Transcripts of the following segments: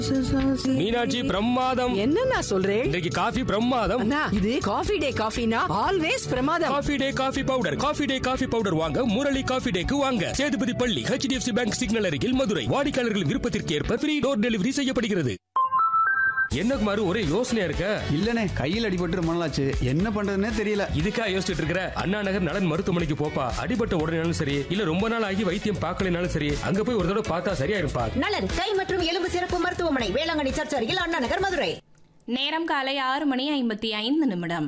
மீனாட்சி பிரமாதம் என்ன நான் சொல்றேன் இன்றைக்கு காஃபி பிரமாதம் அண்ணா இது காஃபி டே காஃபினா ஆல்வேஸ் பிரமாதம் coffee day coffee powder coffee day coffee powder வாங்க முரளி காஃபி டேக்கு வாங்க சேதுபதி பள்ளி ஹெச்டிஎஃப்சி பேங்க் சிக்னல் அருகில் மதுரை வாடிக்கையாளர்கள் விருப்பத்திற்கு ஏற்ப ஃப்ரீ டோர் டெலிவரி செய்யப்படுகிறது என்ன குமார் ஒரே யோசனையா இருக்க இல்லனே கையில் அடிபட்டு ரொம்ப நாளாச்சு என்ன பண்றதுன்னே தெரியல இதுக்கா யோசிச்சுட்டு இருக்கிற அண்ணா நகர் நலன் மருத்துவமனைக்கு போப்பா அடிபட்ட உடனேனாலும் சரி இல்ல ரொம்ப நாள் ஆகி வைத்தியம் பார்க்கலனாலும் சரி அங்க போய் ஒரு தடவை பார்த்தா சரியா இருப்பா நலன் கை மற்றும் எலும்பு சிறப்பு மருத்துவமனை வேளாங்கண்ணி சர்ச் அருகில் அண்ணா நகர் மதுரை நேரம் காலை ஆறு மணி ஐம்பத்தி ஐந்து நிமிடம்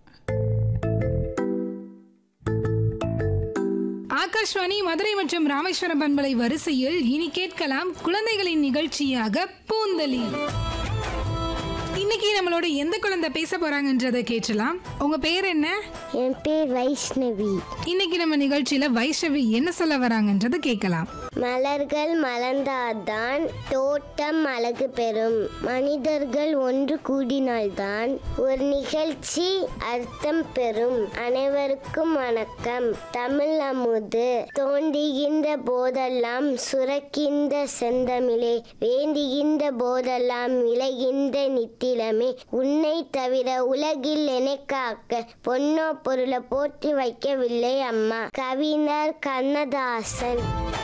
ஆகாஷ்வாணி மதுரை மற்றும் ராமேஸ்வரம் பண்பலை வரிசையில் இனி கேட்கலாம் குழந்தைகளின் நிகழ்ச்சியாக பூந்தலி இன்னைக்கு நம்மளோட எந்த குழந்தை பேச போறாங்கன்றதை கேட்டலாம் உங்க பேர் என்ன என் பேர் வைஷ்ணவி இன்னைக்கு நம்ம நிகழ்ச்சியில வைஷ்ணவி என்ன சொல்ல வராங்கன்றதை கேட்கலாம் மலர்கள் மலர்ந்தால்தான் தோட்டம் அழகு பெறும் மனிதர்கள் ஒன்று கூடினால்தான் ஒரு நிகழ்ச்சி அர்த்தம் பெறும் அனைவருக்கும் வணக்கம் தமிழ் அமுது தோன்றுகின்ற போதெல்லாம் சுரக்கின்ற செந்தமிழே வேண்டுகின்ற போதெல்லாம் விளைகின்ற நித்திலமே உன்னை தவிர உலகில் என்னை காக்க பொன்னோ பொருளை போற்றி வைக்கவில்லை அம்மா கவிஞர் கண்ணதாசன்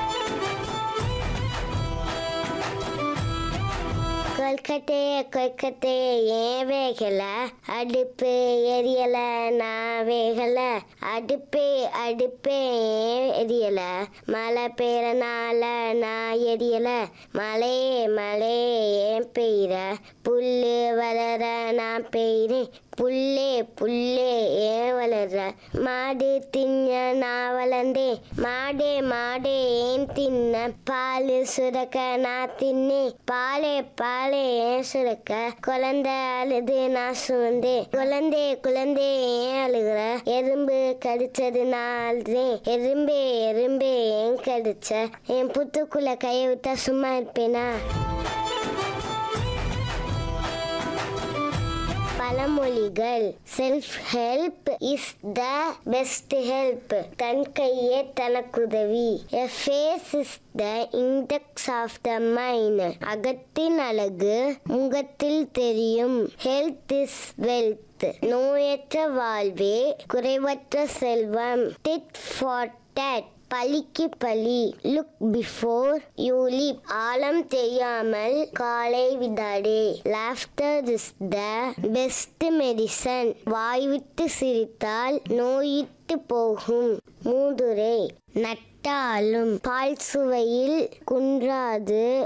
கொல்கட்டையே கொல்கட்டையே ஏன் வேகல அடுப்பு எரியல நான் வேகல அடுப்பே அடுப்பே ஏன் எரியல மழை பெய்யறனால நான் எரியல மழையே மழையே ஏன் பெய்யற புல்லு வளர நான் பெய்கிறேன் புல்லே புல்லே ஏன் வளர்ற மாடு தின்ன நான் வளர்ந்தேன் மாடே மாடே ஏன் தின்ன பால் சுரக்க நான் தின்னேன் பாலே பாலே ஏன் சுரக்க குழந்தை அழுது நான் சுமந்தேன் குழந்தை குழந்தை ஏன் அழுகுற எறும்பு கடிச்சது நான் அழுதேன் எறும்பே எறும்பே ஏன் கடிச்ச என் புத்துக்குள்ள கையை விட்டா சும்மா இருப்பேனா பழமொழிகள் self help is the best help தன் கையே தனக்குதவி a face is the index of the mind அகத்தின் அழகு முகத்தில் தெரியும் ஹெல்த் இஸ் வெல்த் நோயற்ற வாழ்வே குறைவற்ற செல்வம் டிட் ஃபார் டேட் பலிக்கு பலி லுக் பிஃபோர் யூ லீப் ஆழம் தெரியாமல் காலை விடாடே laughter is the best medicine வாய்விட்டு சிரித்தால் நோயிட்டு போகும் மூதுரை நட்டாலும் பால் சுவையில் குன்றாது